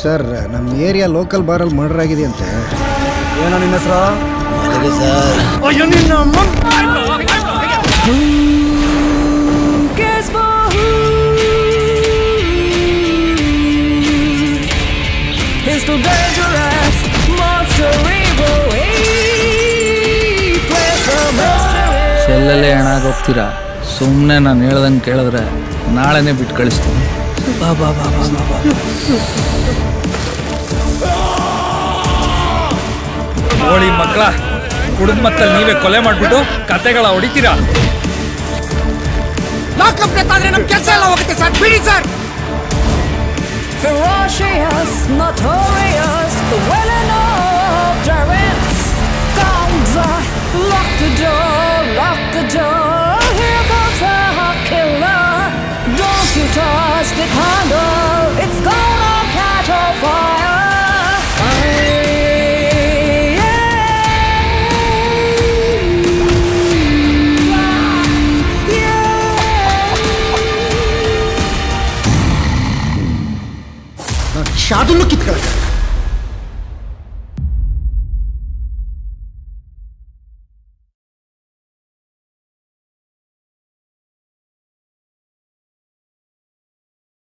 Sir ನಮ್ಮ area local ಬಾರಲ್ಲಿ murder ಆಗಿದೆ ಅಂತೆ ಏನೋ ನಿನ್ನ ಹೆಸರು Guess for who? He's too dangerous, monster evil. He plays the mystery. ಸೆಲ್ಲಲ್ಲೇ ಹೋಗ್ತೀರಾ ಸುಮ್ಮನೆ ನಾನು ಹೇಳ್ದಂಗೆ ಕೇಳಿದ್ರೆ ನಾಳೆನೇ ಬಿಟ್ಟು ಕಳಿಸ್ತೀನಿ ಬಾ ಬಾ ಬಾ ಬಾ ಬಾ ಬಾ ನೋಡಿ ಮಕ್ಕಳ ಕುಡಿದ ಮತ್ತಲ್ಲಿ ನೀವೇ ಕೊಲೆ ಮಾಡ್ಬಿಟ್ಟು ಕತೆಗಳ ಹೊಡಿತೀರಾ Ferocious, notorious, the villain of giants. Scoundrel, lock the door, lock the door. Here comes the killer. Don't you touch the candle, it's gonna catch on fire. ಶಾದನ್ನು ಕಿತ್ಕೊಳ್ಳ